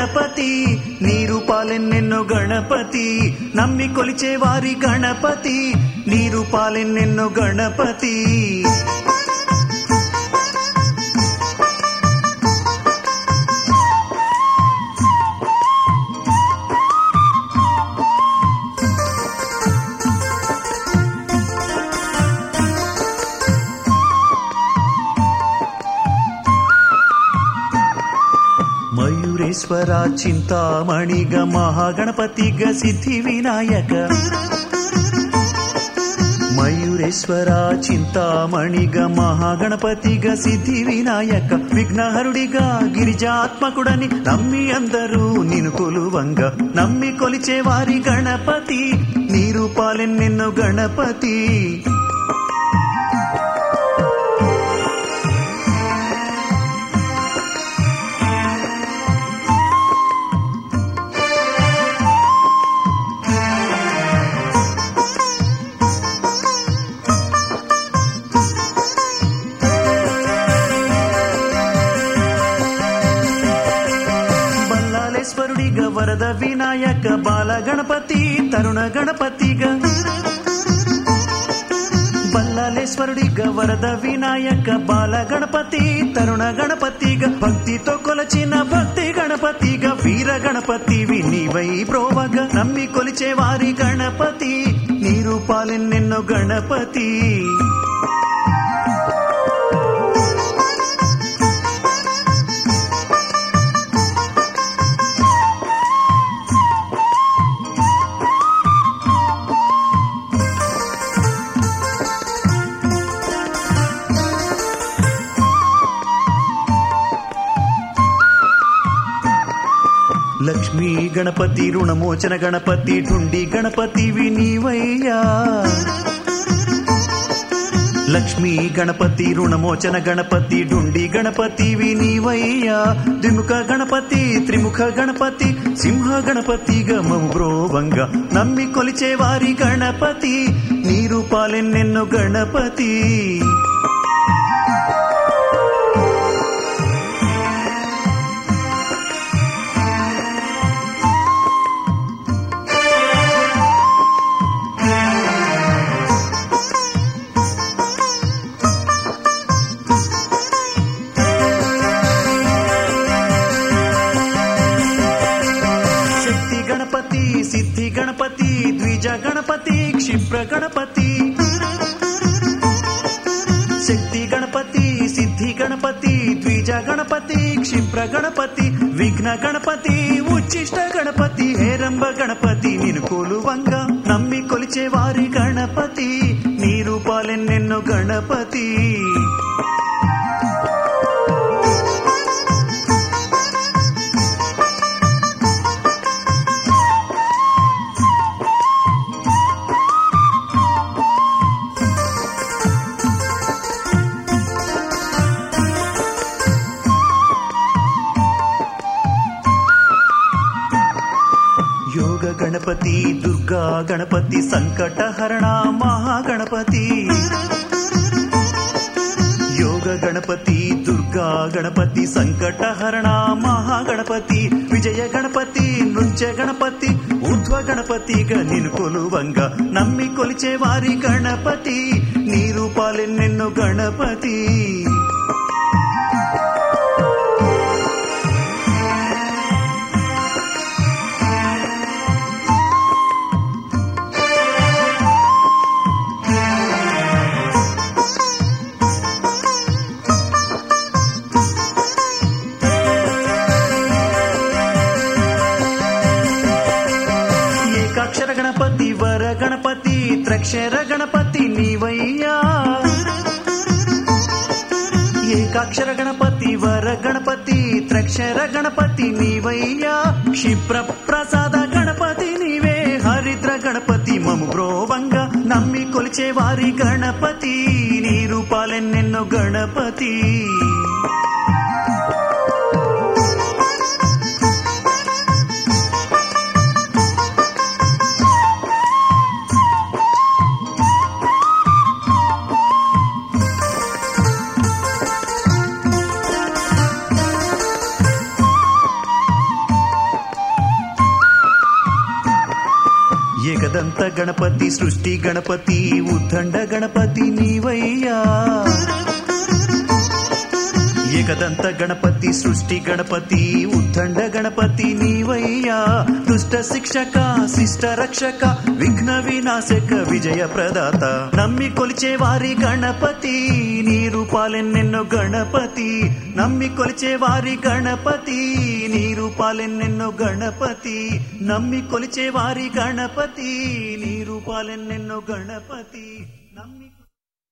గణపతి నీ రూపాలెన్నెన్నో గణపతి నమ్మి కొలిచే వారి గణపతి నీ రూపాలెన్నెన్నో గణపతి మయూరేశ్వర చింతామణిగ మహాగణపతిగ సిద్ధి వినాయక మయూరేశ్వర చింతామణిగ మహాగణపతిగ సిద్ధి వినాయక విఘ్నహరుడిగా గిరిజాత్మకుడని నమ్మి అందరూ నిను కొలువంగ నమ్మి కొలిచే వారి గణపతి నీ రూపాలెన్నెన్నో గణపతి బల్లాలేశ్వరుడిగ వరద వినాయక బాల గణపతి తరుణ గణపతిగ బల్లాలేశ్వరుడిగ వరద వినాయక బాల గణపతి తరుణ గణపతిగ భక్తితో కొలచిన భక్తి గణపతిగ వీర గణపతి వినివై ప్రోవగ నమ్మి కొలిచే వారి గణపతి నీ రూపాలెన్నెన్నో గణపతి లక్ష్మీ గణపతి రుణమోచన గణపతి ఢుండి గణపతి వినివయ్యా లక్ష్మీ గణపతి రుణమోచన గణపతి ఢుండి గణపతి వినివయ్యా ద్విముఖ గణపతి త్రిముఖ గణపతి సింహ గణపతి గమము బ్రోవంగ నమ్మి కొలిచే వారి గణపతి నీ రూపాలెన్నెన్నో గణపతి శక్తి గణపతి సిద్ధి గణపతి ద్విజ గణపతి క్షిప్ర గణపతి శక్తి గణపతి సిద్ధి గణపతి ద్విజ గణపతి క్షిప్ర గణపతి విఘ్న గణపతి ఉచ్చిష్ట గణపతి హేరంబ గణపతి నిన్ను కొలువంగా నమ్మి కొలిచే వారి గణపతి నీ రూపాలెన్నెన్నో గణపతి యోగ గణపతి దుర్గా గణపతి సంకటహరణ మహాగణపతి యోగ గణపతి దుర్గా గణపతి సంకటహరణ మహాగణపతి విజయ గణపతి నృత్య గణపతి ఊర్ధ్వ గణపతిగా నిన్ను కొలువంగ నమ్మి కొలిచే వారి గణపతి నీ రూపాలెన్నెన్నో గణపతి ఏకాక్షర గణపతి వర గణపతి త్రక్షర గణపతి నీవయ్యా ఏకాక్షర గణపతి వర గణపతి త్రక్షర గణపతి నీవయ్యా క్షిప్ర ప్రసాద గణపతి నీవే హరిద్ర గణపతి మము బ్రోవంగా నమ్మి కొలిచే వారి గణపతి నీ రూపాలెన్నెన్నో గణపతి గణపతి సృష్టి గణపతి ఉద్దండ గణపతి నీవయ్యా ఏకదంత గణపతి సృష్టి గణపతి ఉద్దండ గణపతి నీవయ్యా దుష్ట శిక్షక శిష్ట రక్షక విఘ్న వినాశక విజయ ప్రదాత నమ్మి కొలిచే వారి గణపతి నీ రూపాలెన్నెన్నో గణపతి నమ్మి కొలిచే వారి గణపతి నీ రూపాలెన్నెన్నో గణపతి నమ్మి కొలిచే వారి గణపతి నీ రూపాలెన్నెన్నో గణపతి